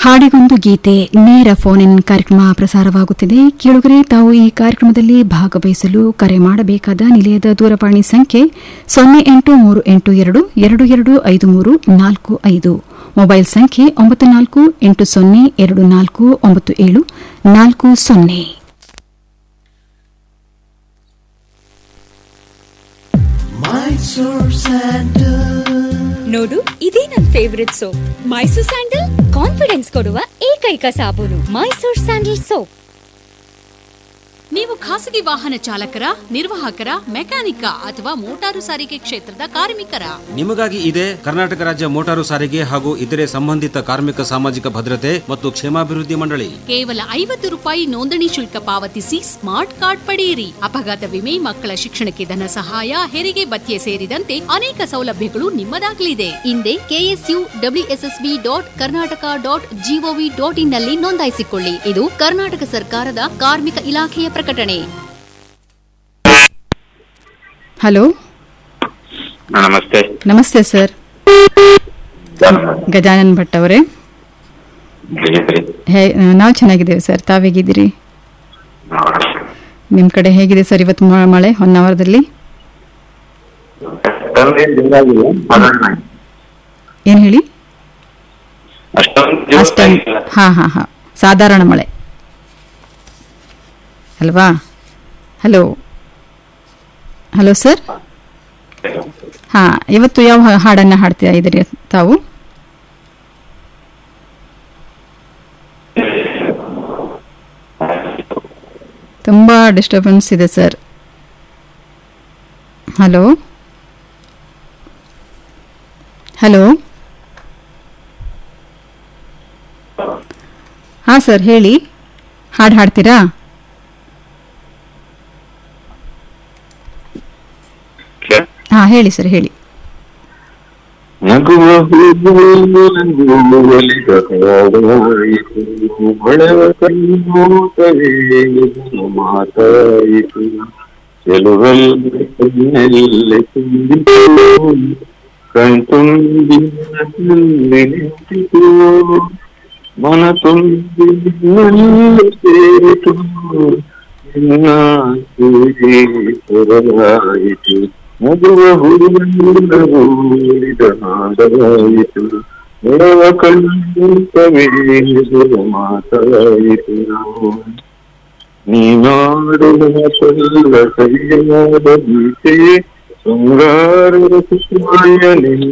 ಹಾಡಿಗೊಂದು ಗೀತೆ ನೇರ phone in ಕಾರ್ಯಕ್ರಮ ಪ್ರಸಾರವಾಗುತ್ತಿದೆ ಕೇಳುಗರೆ ತಾವು ಈ ಕಾರ್ಯಕ್ರಮದಲ್ಲಿ ಭಾಗವಹಿಸಲು ಕರೆ ಮಾಡಬೇಕಾದ ನಿಲಯದ ದೂರವಾಣಿ ಸಂಖ್ಯೆ ಸೊನ್ನೆ ಎಂಟು ಮೂರು ಎಂಟು ಎರಡು ಎರಡು ಎರಡು ಐದು ಮೂರು ನಾಲ್ಕು ಐದು ಮೊಬೈಲ್ ಸಂಖ್ಯೆ ಒಂಬತ್ತು ನಾಲ್ಕು ಎಂಟು ಸೊನ್ನೆ ಎರಡು ನಾಲ್ಕು ಒಂಬತ್ತು ಏಳು ನಾಲ್ಕು ಸೊನ್ನೆ ನೋಡು ಇದೇ ನನ್ favourite soap Mysore sandal confidence ಕೊಡುವ ಏಕೈಕ ಸಾಬೂನು ಮೈಸೂರ್ ಸ್ಯಾಂಡಲ್ ಸೋಪ್ ನೀವು ಖಾಸಗಿ ವಾಹನ ಚಾಲಕರ ನಿರ್ವಾಹಕರ ಮೆಕ್ಯಾನಿಕ ಅಥವಾ ಮೋಟಾರು ಸಾರಿಗೆ ಕ್ಷೇತ್ರದ ಕಾರ್ಮಿಕರ ನಿಮಗಾಗಿ ಇದೆ ಕರ್ನಾಟಕ ರಾಜ್ಯ ಮೋಟಾರು ಸಾರಿಗೆ ಹಾಗೂ ಇತರೆ ಸಂಬಂಧಿತ ಕಾರ್ಮಿಕ ಸಾಮಾಜಿಕ ಭದ್ರತೆ ಮತ್ತು ಕ್ಷೇಮಾಭಿವೃದ್ಧಿ ಮಂಡಳಿ ಕೇವಲ ಐವತ್ತು ರೂಪಾಯಿ ನೋಂದಣಿ ಶುಲ್ಕ ಪಾವತಿಸಿ ಸ್ಮಾರ್ಟ್ ಕಾರ್ಡ್ ಪಡೆಯಿರಿ ಅಪಘಾತ ವಿಮೆ ಮಕ್ಕಳ ಶಿಕ್ಷಣಕ್ಕೆ ಧನ ಸಹಾಯ ಹೆರಿಗೆ ಭತ್ಯೆ ಸೇರಿದಂತೆ ಅನೇಕ ಸೌಲಭ್ಯಗಳು ನಿಮ್ಮದಾಗಲಿದೆ ಹಿಂದೆ KSU WSSB dot Karnataka dot GOV dot in ನಲ್ಲಿ ನೋಂದಾಯಿಸಿಕೊಳ್ಳಿ ಇದು ಕರ್ನಾಟಕ ಸರ್ಕಾರದ ಕಾರ್ಮಿಕ ಇಲಾಖೆಯ ಪ್ರಕಟಣೆ ಹಲೋ ನಮಸ್ತೆ ನಮಸ್ತೆ ಸರ್ ಗಜಾನನ್ ಭಟ್ ಅವರೇ ಹೇ ನಾವು ಚೆನ್ನಾಗಿದ್ದೇವೆ ಸರ್ ತಾವೇಗಿದ್ದೀರಿ ನಿಮ್ಮ ಕಡೆ ಹೇಗಿದೆ ಸರ್ ಇವತ್ತು ಮ- ಮಳೆ ಹೊನ್ನಾವರದಲ್ಲಿ ಏನು ಹೇಳಿ ಅಷ್ಟೊಂದು ಹಾ ಹಾ ಹಾ ಸಾಧಾರಣ ಮಳೆ ಅಲ್ವಾ ಹಲೋ ಹಲೋ ಸರ್ ಹಾ ಇವತ್ತು ಯಾವ ಹಾ- ಹಾಡನ್ನ ಹಾಡ್ತಾ ಇದ್ದೀರಿ ತಾವು ತುಂಬಾ ಡಿಸ್ಟರ್ಬೆನ್ಸ್ ಇದೆ ಸರ್ ಹಲೋ ಹಲೋ ಹಾ ಸರ್ ಹೇಳಿ ಹಾಡು ಹಾಡ್ತೀರಾ ಹಾ ಹೇಳಿ ಸರ್ ಹೇಳಿ ನಗುವ ಹೂವು ಹೊಳೆವ ಕಣ್ಣೋಟವೇ ಮಾತಾಯಿತು ಚೆಲುವಲ್ಲಿ ಕಣ್ಣಲ್ಲಿ ತುಂಬಿತು ಕಣ್ತುಂಬಿ ನನ್ನಲ್ಲಿ ನಿಂತಿತು ಮನ ತುಂಬಿ ನನ್ನಲ್ಲಿ ಸೇರಿತು ನಿನ್ನ ಸೂಜಿ ಹೊರಲಾಯಿತು ಮಗುವ ಹುಡುಗೂಡಿದ ನಾದವಾಯಿತು ಹೊರವ ಕಣ್ಣುತ್ತವೇ ಮಾತಾಯಿತು ನೀನಾಡುವ ಸಲ್ಲ ಸರಿಯಾದ ಗೀತೆಯೇ ಶೃಂಗಾರದ ಸುಮಾಯ